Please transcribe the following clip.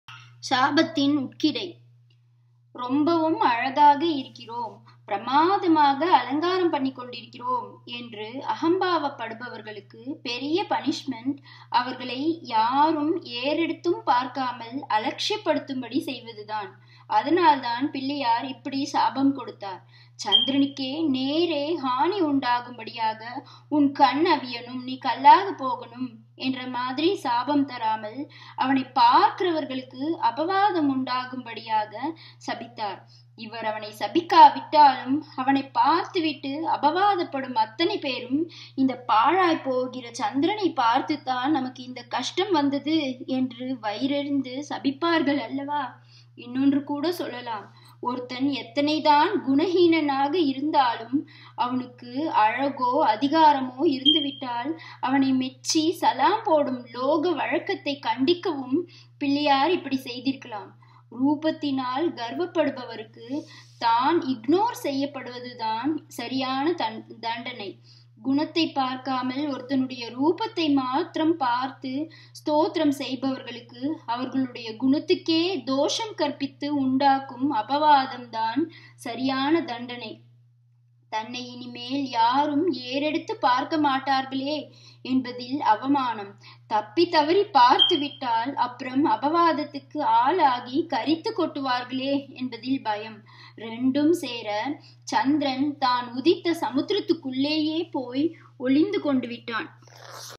சாபத்தின் உட்கிடை ரொம்பவும் அழகாக இருக்கிறோம் பிரமாதமாக அலங்காரம் பண்ணி கொண்டிருக்கிறோம் என்று அகம்பாவப்படுபவர்களுக்கு பெரிய பனிஷ்மெண்ட் அவர்களை யாரும் ஏறெடுத்தும் பார்க்காமல் அலட்சியப்படுத்தும்படி செய்வதுதான் அதனால்தான் பிள்ளையார் இப்படி சாபம் கொடுத்தார் சந்திரனுக்கே நேரே ஹானி உண்டாகும்படியாக உன் கண் அவியனும் நீ கல்லாக போகணும் என்ற மாதிரி சாபம் தராமல் அவனை பார்க்கிறவர்களுக்கு அபவாதம் உண்டாகும்படியாக சபித்தார் இவர் அவனை சபிக்காவிட்டாலும் அவனை பார்த்துவிட்டு அபவாதப்படும் அத்தனை பேரும் இந்த பாழாய் போகிற சந்திரனை பார்த்துத்தான் நமக்கு இந்த கஷ்டம் வந்தது என்று வயிறெறிந்து சபிப்பார்கள் அல்லவா இன்னொன்று கூட சொல்லலாம் ஒருத்தன் எத்தனைதான் குணஹீனனாக இருந்தாலும் அவனுக்கு அழகோ அதிகாரமோ இருந்துவிட்டால் அவனை மெச்சி சலாம் போடும் லோக வழக்கத்தை கண்டிக்கவும் பிள்ளையார் இப்படி செய்திருக்கலாம் ரூபத்தினால் கர்வப்படுபவருக்கு தான் இக்னோர் செய்யப்படுவதுதான் சரியான தன் தண்டனை குணத்தை பார்க்காமல் ஒருத்தனுடைய ரூபத்தை மாத்திரம் பார்த்து ஸ்தோத்திரம் செய்பவர்களுக்கு அவர்களுடைய குணத்துக்கே தோஷம் கற்பித்து உண்டாக்கும் அபவாதம் தான் சரியான தண்டனை தன்னை இனிமேல் யாரும் ஏறெடுத்து பார்க்க மாட்டார்களே என்பதில் அவமானம் தப்பி தவறி பார்த்து விட்டால் அப்புறம் அபவாதத்துக்கு ஆளாகி கரித்து கொட்டுவார்களே என்பதில் பயம் ரெண்டும் சேர சந்திரன் தான் உதித்த சமுத்திரத்துக்குள்ளேயே போய் ஒளிந்து கொண்டு விட்டான்